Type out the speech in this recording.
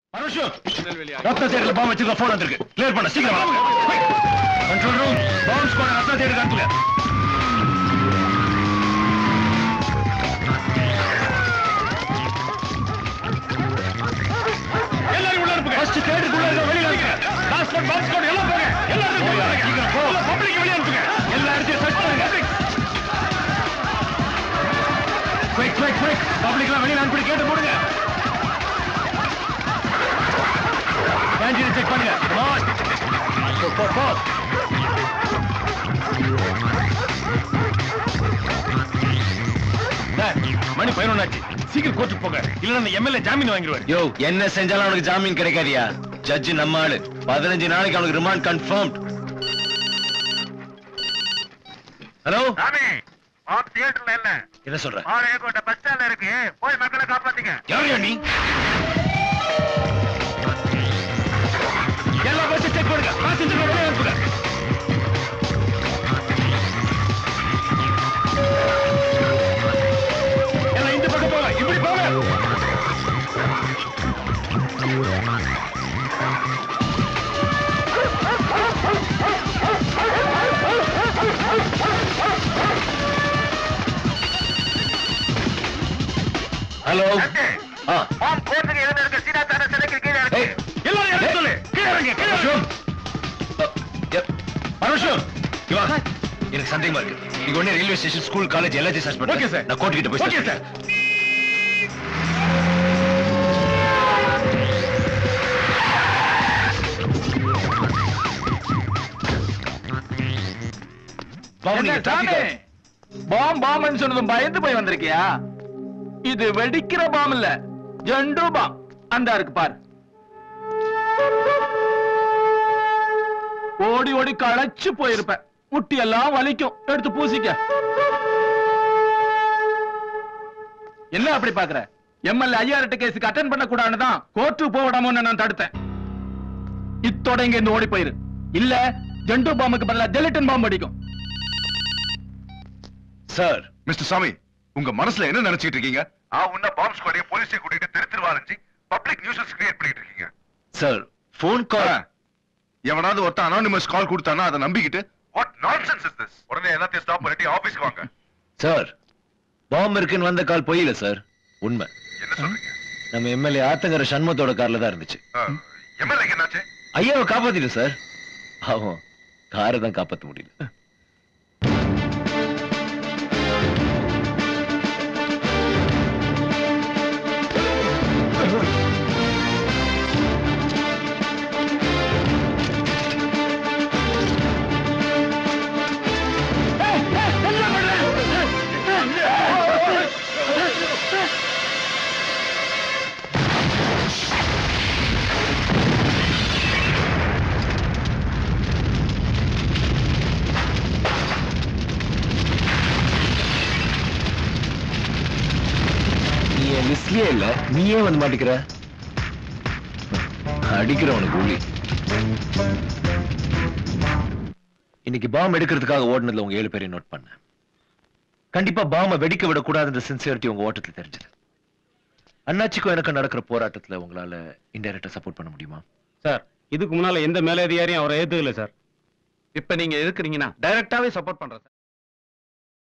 பரமேஷு ரத்ன தேட்டர்ல பாம்பு வச்சிருக்க போன் வந்திருக்கு கிளியர் பண்ண சீக்கிரம் கண்ட்ரோல் ரூம் பாம்பு ஸ்குவாட் ரத்ன தேட்டருக்கு அனுப்புங்க எல்லாரும் உள்ள அனுப்புங்க ஃபர்ஸ்ட் தேட்டருக்குள்ள இருக்க வெளியில அனுப்புங்க லாஸ்ட் ஒன் பாம்பு ஸ்குவாட் எல்லாம் போங்க எல்லாரும் போங்க சீக்கிரம் போ பப்ளிக் வெளிய அனுப்புங்க எல்லா இடத்தையும் சர்ச் பண்ணுங்க குயிக் குயிக் குயிக் பப்ளிக்லாம் வெளியில அனுப்பி கேட்டு போடுங்க கேண்டீன் செக் பண்ணுங்க Come on. போ போ போ சார், மணி பதினொன்னாச்சு சீக்கிரம் கோர்ட்டுக்கு போங்க இல்ல அந்த எம்எல்ஏ ஜாமீன் வாங்கிடுவாரு யோ என்ன செஞ்சாலும் அவனுக்கு ஜாமீன் கிடைக்காதியா ஜட்ஜ் நம்ம ஆளு பதினஞ்சு நாளைக்கு அவனுக்கு ரிமாண்ட் கன்ஃபார்ம் ஹலோ சாமி பாம் தியேட்டர்ல இல்ல என்ன சொல்ற பாளையக்கோட்டை பஸ் ஸ்டாண்ட்ல இருக்கு போய் மக்களை காப்பாத்துங்க யாரையா நீ எல்லா பஸ் செக் பண்ணுங்க பாசஞ்சர் வெளியே அனுப்புங்க எல்லாம் இந்த பக்கம் போங்க இப்படி போங்க ஹலோ ஆ பாம் போட்டுக்கு எதுல இருக்கு சீதாத்தான சிலைக்கு கீழே இருக்கு ஏய் எல்லாரும் இறங்க சொல்லு கீழே இறங்க கீழே இறங்க. பரமேஸ்வரம் இவா எனக்கு சந்தேகமா இருக்கு நீங்க உடனே ரயில்வே ஸ்டேஷன் ஸ்கூல் காலேஜ் எல்லாத்தையும் சர்ச் பண்ணுங்க Okay, sir. நான் கோர்ட் கிட்ட போய் ஓகே search சார் பாபு, நீங்க traffic ஆ- பாம் பாம்னு சொன்னதும் பயந்து போய் வந்திருக்கியா இது வெடிக்கிற பாம் இல்ல ஜண்டு பாம் அந்த இருக்கு பாரு ஓடி ஓடி களைச்சு போயிருப்ப முட்டி எல்லாம் வலிக்கும் எடுத்து பூசிக்க என்ன அப்படி பாக்குற எம்எல்ஏ ஐயாயிரட்டு கேஸுக்கு அட்டன் பண்ண கூடாதுன்னு தான் கோர்ட்டுக்கு போடாமன்னு நான் தடுத்தேன் இத்தோட இங்க இருந்து ஓடி போயிரு இல்ல ஜண்டு பாம்புக்கு பதிலா ஜெலட்டின் பாம்பு அடிக்கும் சார் மிஸ்டர் சாமி உங்க மனசுல என்ன நினைச்சிட்டு இருக்கீங்க ஆ உன்ன பாம் ஸ்குவாடைய போலீஸை கூட்டிட்டு தெரு தெருவா அலைஞ்சு பப்ளிக் நியூஸஸ் கிரியேட் பண்ணிட்டு இருக்கீங்க சார் ஃபோன் கால் எவனாவது ஒருத்தன் அனானிமஸ் கால் கொடுத்தானா அதை நம்பிக்கிட்டு வாட் நான்சென்ஸ் இஸ் திஸ் உடனே எல்லாத்தையும் ஸ்டாப் பண்ணிட்டு ஆபீஸ்க்கு வாங்க சார் பாம்பு இருக்குன்னு வந்த கால் பொய்யில சார் உண்மை என்ன சொல்றீங்க நம்ம எம்எல்ஏ ஆத்தங்கர சண்முகத்தோட கார்ல தான் இருந்துச்சு எம்எல்ஏ என்னாச்சு ஐயாவை காப்பாத்திட்டு சார் அவன் காரை தான் காப்பாத்த முடியல நீ என் லிஸ்ட்லயே இல்ல நீயே வந்து மாட்டிக்கிற அடிக்கிறவனுக்கு கூலி இன்னைக்கு பாம் எடுக்கிறதுக்காக ஓடுனதுல உங்க ஏழு பேரையும் நோட் பண்ணேன் கண்டிப்பா பாம்ப வெடிக்க விடக்கூடாதுன்ற சின்சியரிட்டி உங்க ஓட்டத்துல தெரிஞ்சது அண்ணாச்சிக்கும் எனக்கு நடக்கிற போராட்டத்துல உங்களால இன்டைரக்டா சப்போர்ட் பண்ண முடியுமா சார் இதுக்கு முன்னால எந்த மேலதிகாரியும் அவரை ஏத்துக்கல சார் இப்ப நீங்க எதுக்குறீங்கன்னா டைரக்டாவே சப்போர்ட் பண்றேன்